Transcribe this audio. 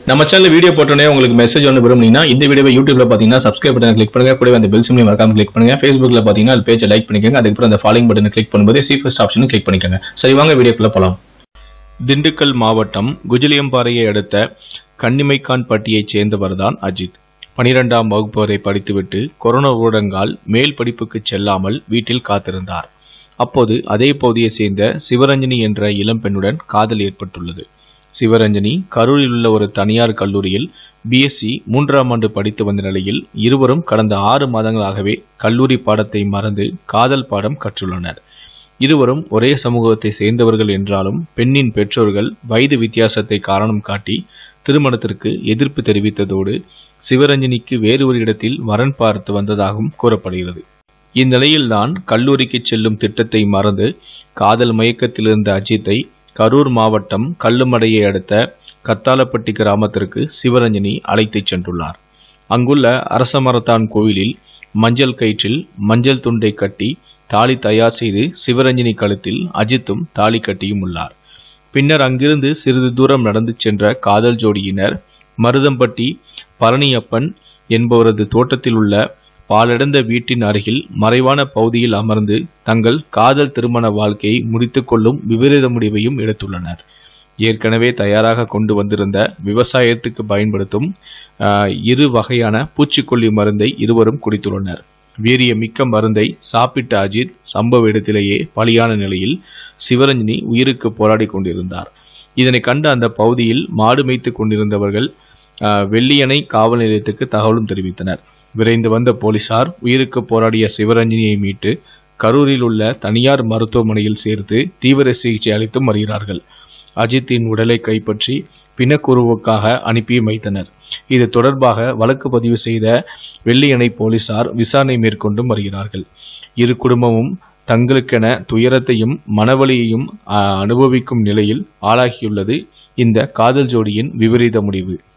நம்ம channel video போட்டோன்னே உங்களுக்கு மெசேஜ் ஒன்று விரும்புனீங்கன்னா இந்த வீடியோவை யூடியூப்ல பார்த்தீங்கன்னா சப்ஸ்கிரைப் பட்டன் கிளிக் பண்ணுங்க கூடவே அந்த பெல் சிம்லையும் மறக்காம கிளிக் பண்ணுங்க ஃபேஸ்புக்ல பார்த்தீங்கன்னா அது பேஜை லைக் பண்ணிக்கோங்க அதுக்கப்புறம் அந்த ஃபாலோயிங் பட்டனை கிளிக் பண்ணும்போது சி ஃபர்ஸ்ட் ஆப்ஷனும் கிளிக் பண்ணிக்கோங்க சரி வாங்க வீடியோக்குள்ள போலாம் திண்டுக்கல் மாவட்டம் குஜிலியம்பாறையை அடுத்த கன்னிமைக்கான் பட்டியைச் சேர்ந்தவர்தான் அஜித் பனிரெண்டாம் வகுப்பு வரை படித்துவிட்டு கொரோனா ஊரடங்கால் மேல் படிப்புக்கு செல்லாமல் வீட்டில் காத்திருந்தார் அப்போது அதே பகுதியை சேர்ந்த சிவரஞ்சனி என்ற இளம்பெண்ணுடன் காதல் ஏற்பட்டுள்ளது சிவரஞ்சனி கரூரில் உள்ள ஒரு தனியார் கல்லூரியில் பிஎஸ்சி மூன்றாம் ஆண்டு படித்து வந்த நிலையில் இருவரும் கடந்த ஆறு மாதங்களாகவே கல்லூரி பாடத்தை மறந்து காதல் பாடம் கற்றுள்ளனர் இருவரும் ஒரே சமூகத்தை சேர்ந்தவர்கள் என்றாலும் பெண்ணின் பெற்றோர்கள் வயது வித்தியாசத்தை காரணம் காட்டி திருமணத்திற்கு எதிர்ப்பு தெரிவித்ததோடு சிவரஞ்சனிக்கு வேறு ஒரு இடத்தில் வரன் பார்த்து வந்ததாகவும் கூறப்படுகிறது இந்நிலையில்தான் கல்லூரிக்கு செல்லும் திட்டத்தை மறந்து காதல் மயக்கத்தில் இருந்த அஜித்தை கரூர் மாவட்டம் கல்லுமடையை அடுத்த கத்தாலப்பட்டி கிராமத்திற்கு சிவரஞ்சனி அழைத்துச் சென்றுள்ளார் அங்குள்ள அரசமரத்தான் கோயிலில் மஞ்சள் கயிற்றில் மஞ்சள் துண்டை கட்டி தாலி தயார் செய்து சிவரஞ்சனி கழுத்தில் அஜித்தும் தாலி கட்டியும் உள்ளார் பின்னர் அங்கிருந்து சிறிது தூரம் நடந்து சென்ற காதல் ஜோடியினர் மருதம்பட்டி பழனியப்பன் என்பவரது தோட்டத்தில் உள்ள பாலடைந்த வீட்டின் அருகில் மறைவான பகுதியில் அமர்ந்து தங்கள் காதல் திருமண வாழ்க்கையை முடித்துக்கொள்ளும் விபரீத முடிவையும் எடுத்துள்ளனர் ஏற்கனவே தயாராக கொண்டு வந்திருந்த விவசாயத்துக்கு பயன்படுத்தும் ஆஹ், இரு வகையான பூச்சிக்கொல்லி மருந்தை இருவரும் குடித்துள்ளனர் வீரியமிக்க மருந்தை சாப்பிட்ட அஜித் சம்பவ இடத்திலேயே பலியான நிலையில் சிவரஞ்சனி உயிருக்கு போராடி கொண்டிருந்தார் இதனை கண்ட அந்த பகுதியில் மாடு மேய்த்து கொண்டிருந்தவர்கள் ஆஹ், வெள்ளியணை காவல் நிலையத்துக்கு தகவலும் தெரிவித்தனர் விரைந்து வந்த போலீசார் உயிருக்கு போராடிய சிவரஞ்சனியை மீட்டு கரூரில் உள்ள தனியார் மருத்துவமனையில் சேர்த்து தீவிர சிகிச்சை அளித்தும் வருகிறார்கள் அஜித்தின் உடலை கைப்பற்றி பிணக்குருவுக்காக அனுப்பியும் வைத்தனர் இது தொடர்பாக வழக்கு பதிவு செய்த வெள்ளியணை போலீசார் விசாரணை மேற்கொண்டும் வருகிறார்கள் இரு குடும்பமும் தங்களுக்கென துயரத்தையும் மனவலியையும் ஆஹ், அனுபவிக்கும் நிலையில் ஆளாகியுள்ளது இந்த காதல் ஜோடியின் விபரீத முடிவு